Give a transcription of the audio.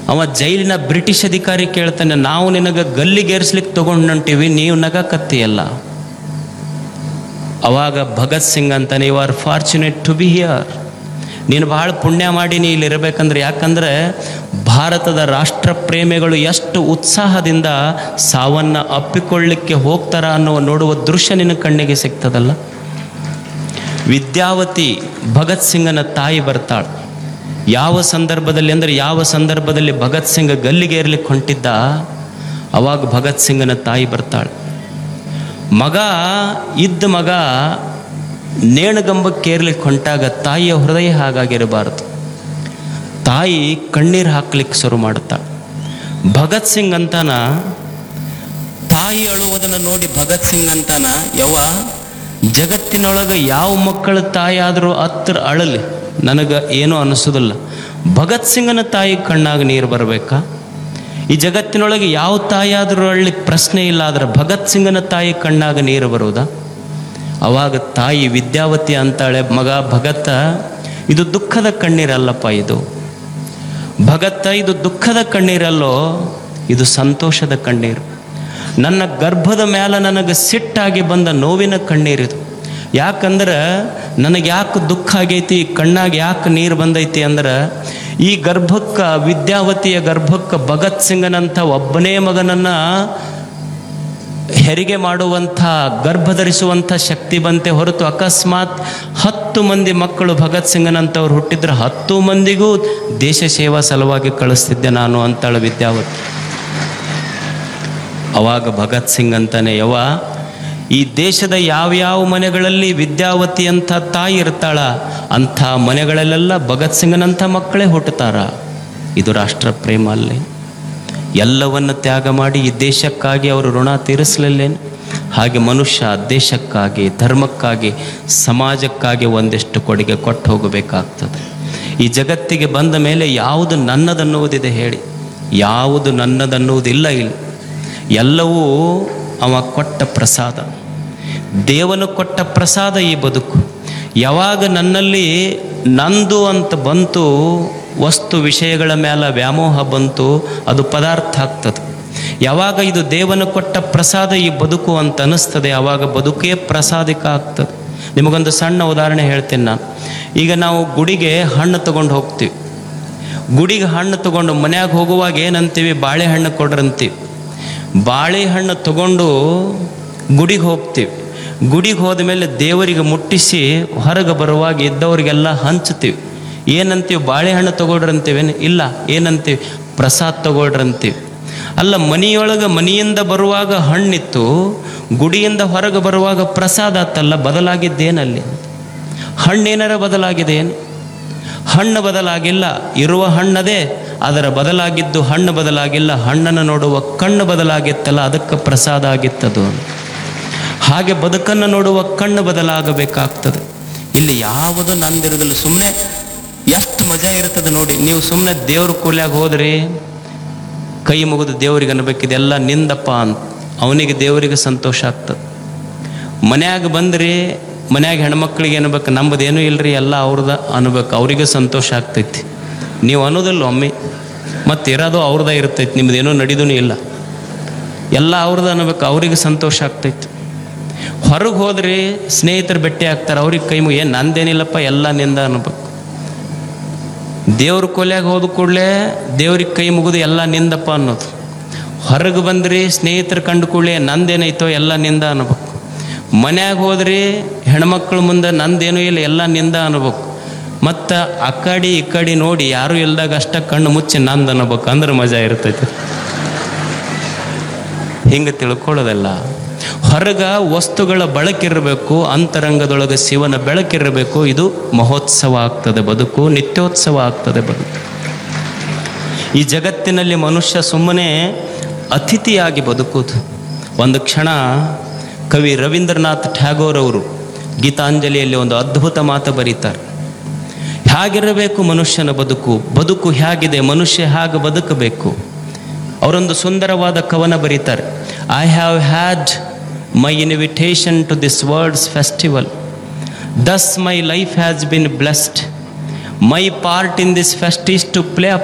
ಅವ ಜೈಲಿನ ಬ್ರಿಟಿಷ್ ಅಧಿಕಾರಿ ಕೇಳ್ತಾನೆ ನಾವು ನಿನಗೆ ಗಲ್ಲಿಗೇರಿಸ್ಲಿಕ್ಕೆ ತಗೊಂಡು ಹೊಂಟೀವಿ ನೀವು ನಗಕತ್ತೀಯಲ್ಲ ಅವಾಗ ಭಗತ್ ಸಿಂಗ್ ಅಂತಾನೆ you are fortunate to be here ನೀನು ಭಾಳ ಪುಣ್ಯ ಮಾಡಿ ನೀ ಇಲ್ಲಿ ಇರಬೇಕಂದ್ರೆ ಯಾಕಂದ್ರೆ ಭಾರತದ ರಾಷ್ಟ್ರ ಪ್ರೇಮಿಗಳು ಎಷ್ಟು ಉತ್ಸಾಹದಿಂದ ಸಾವನ್ನು ಅಪ್ಪಿಕೊಳ್ಳಿಕ್ಕೆ ಹೋಗ್ತಾರ ಅನ್ನುವ ನೋಡುವ ದೃಶ್ಯ ನಿನ್ನ ಕಣ್ಣಿಗೆ ಸಿಗ್ತದಲ್ಲ ವಿದ್ಯಾವತಿ ಭಗತ್ ಸಿಂಗನ ತಾಯಿ ಬರ್ತಾಳೆ ಯಾವ ಸಂದರ್ಭದಲ್ಲಿ ಅಂದರೆ ಯಾವ ಸಂದರ್ಭದಲ್ಲಿ ಭಗತ್ ಸಿಂಗ್ ಗಲ್ಲಿಗೇರ್ಲಿಕ್ಕೆ ಹೊಂಟಿದ್ದ ಅವಾಗ ಭಗತ್ ಸಿಂಗನ ತಾಯಿ ಬರ್ತಾಳೆ ಮಗ ಇದ್ದ ಮಗ ನೇಣಗಂಬಕ್ಕೇರ್ಲಿಕ್ಕೆ ಹೊಂಟಾಗ ತಾಯಿಯ ಹೃದಯ ಹಾಗಾಗಿರಬಾರದು ತಾಯಿ ಕಣ್ಣೀರು ಹಾಕ್ಲಿಕ್ಕೆ ಶುರು ಮಾಡುತ್ತಾಳೆ ಭಗತ್ ಸಿಂಗ್ ಅಂತಾನ ತಾಯಿ ಅಳುವುದನ್ನು ನೋಡಿ ಭಗತ್ ಸಿಂಗ್ ಅಂತಾನ ಯವ ಜಗತ್ತಿನೊಳಗೆ ಯಾವ ಮಕ್ಕಳ ತಾಯಿ ಆದರೂ ಹತ್ರ ಅಳಲಿ ನನಗೆ ಏನೂ ಅನಿಸೋದಿಲ್ಲ ಭಗತ್ ಸಿಂಗನ ತಾಯಿ ಕಣ್ಣಾಗ ನೀರು ಬರಬೇಕಾ ಈ ಜಗತ್ತಿನೊಳಗೆ ಯಾವ ತಾಯಿ ಆದರೂ ಅಳ್ಲಿಕ್ಕೆ ಪ್ರಶ್ನೆ ಇಲ್ಲ ಆದರೆ ಭಗತ್ ಸಿಂಗನ ತಾಯಿ ಕಣ್ಣಾಗ ನೀರು ಬರುವುದಾ ಅವಾಗ ತಾಯಿ ವಿದ್ಯಾವತಿ ಅಂತಾಳೆ ಮಗ ಭಗತ ಇದು ದುಃಖದ ಕಣ್ಣೀರಲ್ಲಪ್ಪ ಇದು ಭಗತ್ತ ಇದು ದುಃಖದ ಕಣ್ಣೀರಲ್ಲೋ ಇದು ಸಂತೋಷದ ಕಣ್ಣೀರು ನನ್ನ ಗರ್ಭದ ಮೇಲೆ ನನಗೆ ಸಿಟ್ಟಾಗಿ ಬಂದ ನೋವಿನ ಕಣ್ಣೀರಿದು ಯಾಕಂದ್ರೆ ನನಗೆ ಯಾಕೆ ದುಃಖ ಆಗೈತಿ ಕಣ್ಣಾಗ ಯಾಕೆ ನೀರು ಬಂದೈತಿ ಅಂದ್ರೆ ಈ ಗರ್ಭಕ್ಕೆ ವಿದ್ಯಾವತಿಯ ಗರ್ಭಕ್ಕೆ ಭಗತ್ ಸಿಂಗನಂಥ ಒಬ್ಬನೇ ಮಗನನ್ನು ಹೆರಿಗೆ ಮಾಡುವಂಥ ಗರ್ಭ ಧರಿಸುವಂಥ ಶಕ್ತಿ ಬಂತೆ ಹೊರತು ಅಕಸ್ಮಾತ್ ಹತ್ತು ಮಂದಿ ಮಕ್ಕಳು ಭಗತ್ ಸಿಂಗನಂಥವ್ರು ಹುಟ್ಟಿದ್ರೆ ಹತ್ತು ಮಂದಿಗೂ ದೇಶ ಸೇವಾ ಸಲುವಾಗಿ ಕಳಿಸ್ತಿದ್ದೆ ನಾನು ಅಂತಾಳ ವಿದ್ಯಾವತಿ ಅವಾಗ ಭಗತ್ ಸಿಂಗ್ ಅಂತಾನೆ ಯವ ಈ ದೇಶದ ಯಾವ್ಯಾವ ಮನೆಗಳಲ್ಲಿ ವಿದ್ಯಾವತಿ ಅಂತ ತಾಯಿ ಇರ್ತಾಳ ಅಂಥ ಮನೆಗಳಲ್ಲೆಲ್ಲ ಭಗತ್ ಸಿಂಗನಂಥ ಮಕ್ಕಳೇ ಹುಟ್ಟುತ್ತಾರ ಇದು ರಾಷ್ಟ್ರ ಪ್ರೇಮ ಅಲ್ಲೇ ಎಲ್ಲವನ್ನು ತ್ಯಾಗ ಮಾಡಿ ಈ ದೇಶಕ್ಕಾಗಿ ಅವರು ಋಣ ತೀರಿಸಲಿಲ್ಲೇನು ಹಾಗೆ ಮನುಷ್ಯ ದೇಶಕ್ಕಾಗಿ ಧರ್ಮಕ್ಕಾಗಿ ಸಮಾಜಕ್ಕಾಗಿ ಒಂದಿಷ್ಟು ಕೊಡುಗೆ ಕೊಟ್ಟು ಹೋಗಬೇಕಾಗ್ತದೆ ಈ ಜಗತ್ತಿಗೆ ಬಂದ ಮೇಲೆ ಯಾವುದು ನನ್ನದನ್ನುವುದಿದೆ ಹೇಳಿ ಯಾವುದು ನನ್ನದನ್ನುವುದಿಲ್ಲ ಇಲ್ಲಿ ಎಲ್ಲವೂ ಅವ ಕೊಟ್ಟ ಪ್ರಸಾದ ದೇವನು ಕೊಟ್ಟ ಪ್ರಸಾದ ಈ ಬದುಕು ಯಾವಾಗ ನನ್ನಲ್ಲಿ ನಂದು ಅಂತ ಬಂತು ವಸ್ತು ವಿಷಯಗಳ ಮೇಲೆ ವ್ಯಾಮೋಹ ಬಂತು ಅದು ಪದಾರ್ಥ ಆಗ್ತದೆ ಯಾವಾಗ ಇದು ದೇವನು ಕೊಟ್ಟ ಪ್ರಸಾದ ಈ ಬದುಕು ಅಂತ ಅನಿಸ್ತದೆ ಆವಾಗ ಬದುಕೇ ಪ್ರಸಾದಿಕ ಆಗ್ತದೆ ನಿಮಗೊಂದು ಸಣ್ಣ ಉದಾಹರಣೆ ಹೇಳ್ತೀನಿ ನಾನು ಈಗ ನಾವು ಗುಡಿಗೆ ಹಣ್ಣು ತಗೊಂಡು ಹೋಗ್ತೀವಿ ಗುಡಿಗೆ ಹಣ್ಣು ತಗೊಂಡು ಮನ್ಯಾಗ ಹೋಗುವಾಗ ಏನಂತೀವಿ ಬಾಳೆಹಣ್ಣು ಕೊಡ್ರಂತೀವಿ ಬಾಳೆಹಣ್ಣು ತಗೊಂಡು ಗುಡಿಗೆ ಹೋಗ್ತೀವಿ ಗುಡಿಗೆ ಹೋದ ಮೇಲೆ ದೇವರಿಗೆ ಮುಟ್ಟಿಸಿ ಹೊರಗೆ ಬರುವಾಗ ಇದ್ದವರಿಗೆಲ್ಲ ಹಂಚ್ತೀವಿ ಏನಂತೀವಿ ಬಾಳೆಹಣ್ಣು ತಗೊಳ್ರಂತೀವೇನು ಇಲ್ಲ ಏನಂತೀವಿ ಪ್ರಸಾದ್ ತಗೊಳ್ರಂತೀವಿ ಅಲ್ಲ ಮನಿಯೊಳಗೆ ಮನೆಯಿಂದ ಬರುವಾಗ ಹಣ್ಣಿತ್ತು ಗುಡಿಯಿಂದ ಹೊರಗೆ ಬರುವಾಗ ಪ್ರಸಾದ ಆತಲ್ಲ ಬದಲಾಗಿದ್ದೇನಲ್ಲಿ ಹಣ್ಣೇನಾರ ಬದಲಾಗಿದೆ ಏನು ಹಣ್ಣು ಬದಲಾಗಿಲ್ಲ ಇರುವ ಹಣ್ಣದೇ ಅದರ ಬದಲಾಗಿದ್ದು ಹಣ್ಣು ಬದಲಾಗಿಲ್ಲ ಹಣ್ಣನ್ನು ನೋಡುವ ಕಣ್ಣು ಬದಲಾಗಿತ್ತಲ್ಲ ಅದಕ್ಕೆ ಪ್ರಸಾದ ಆಗಿತ್ತದು ಹಾಗೆ ಬದುಕನ್ನು ನೋಡುವ ಕಣ್ಣು ಬದಲಾಗಬೇಕಾಗ್ತದೆ ಇಲ್ಲಿ ಯಾವುದು ನಂದಿರೋದಿಲ್ಲ ಸುಮ್ಮನೆ ಎಷ್ಟು ಮಜಾ ಇರ್ತದೆ ನೋಡಿ ನೀವು ಸುಮ್ಮನೆ ದೇವ್ರ ಕೂಲ್ಯಾಗ ಹೋದ್ರಿ ಕೈ ಮುಗಿದು ದೇವರಿಗೆ ಅನ್ಬೇಕಿದೆಲ್ಲ ನಿಂದಪ್ಪ ಅಂತ ಅವನಿಗೆ ದೇವರಿಗೆ ಸಂತೋಷ ಆಗ್ತದೆ ಮನ್ಯಾಗ ಬಂದ್ರಿ ಮನ್ಯಾಗ ಹೆಣ್ಮಕ್ಳಿಗೆ ಅನ್ಬೇಕು ನಮ್ಮದೇನೂ ಇಲ್ರಿ ಎಲ್ಲ ಅವ್ರದ ಅನ್ಬೇಕು ಅವರಿಗೆ ಸಂತೋಷ ಆಗ್ತೈತಿ ನೀವು ಅನ್ನೋದಿಲ್ಲ ಒಮ್ಮೆ ಮತ್ತು ಇರೋದು ಅವ್ರದ ಇರ್ತೈತಿ ನಿಮ್ದೇನೂ ನಡೀದೂ ಇಲ್ಲ ಎಲ್ಲ ಅವ್ರದ್ದು ಅನ್ಬೇಕು ಅವ್ರಿಗೆ ಸಂತೋಷ ಆಗ್ತೈತಿ ಹೊರಗೆ ಹೋದ್ರಿ ಸ್ನೇಹಿತರು ಭೇಟಿ ಆಗ್ತಾರೆ ಅವ್ರಿಗೆ ಕೈ ಮುಗಿ ಏನು ನಂದೇನಿಲ್ಲಪ್ಪ ಎಲ್ಲ ನಿಂದ ಅನ್ಬೇಕು ದೇವ್ರ ಕೊಲೆಯಾಗ ಹೋದ ಕೂಡಲೇ ದೇವ್ರಿಗೆ ಕೈ ಮುಗಿದು ಎಲ್ಲ ನಿಂದಪ್ಪ ಅನ್ನೋದು ಹೊರಗೆ ಬಂದ್ರಿ ಸ್ನೇಹಿತರು ಕಂಡು ಕೂಡಲೇ ನಂದೇನೈತೋ ಎಲ್ಲ ನಿಂದ ಅನ್ಬೇಕು ಮನ್ಯಾಗ ಹೋದ್ರಿ ಹೆಣ್ಮಕ್ಳ ಮುಂದೆ ನಂದೇನೂ ಇಲ್ಲ ಎಲ್ಲ ನಿಂದ ಅನ್ಬೇಕು ಮತ್ತು ಆ ಕಡೆ ಈ ಕಡೆ ನೋಡಿ ಯಾರೂ ಇಲ್ದಾಗ ಅಷ್ಟ ಕಣ್ಣು ಮುಚ್ಚಿ ನಂದು ಅನ್ಬೇಕು ಅಂದ್ರೆ ಮಜಾ ಇರ್ತೈತೆ ಹಿಂಗೆ ತಿಳ್ಕೊಳ್ಳೋದಲ್ಲ ಹೊರಗ ವಸ್ತುಗಳ ಬಳಕಿರಬೇಕು ಅಂತರಂಗದೊಳಗೆ ಶಿವನ ಬೆಳಕಿರಬೇಕು ಇದು ಮಹೋತ್ಸವ ಆಗ್ತದೆ ಬದುಕು ನಿತ್ಯೋತ್ಸವ ಆಗ್ತದೆ ಬದುಕು ಈ ಜಗತ್ತಿನಲ್ಲಿ ಮನುಷ್ಯ ಸುಮ್ಮನೆ ಅತಿಥಿಯಾಗಿ ಬದುಕುವುದು ಒಂದು ಕ್ಷಣ ಕವಿ ರವೀಂದ್ರನಾಥ್ ಟ್ಯಾಗೋರ್ ಅವರು ಗೀತಾಂಜಲಿಯಲ್ಲಿ ಒಂದು ಅದ್ಭುತ ಮಾತು ಬರೀತಾರೆ ಹೇಗಿರಬೇಕು ಮನುಷ್ಯನ ಬದುಕು ಬದುಕು ಹೇಗಿದೆ ಮನುಷ್ಯ ಹೇಗೆ ಬದುಕಬೇಕು ಅವರೊಂದು ಸುಂದರವಾದ ಕವನ ಬರೀತಾರೆ I have had my invitation to this words festival thus my life has been blessed my part in this fest is to play a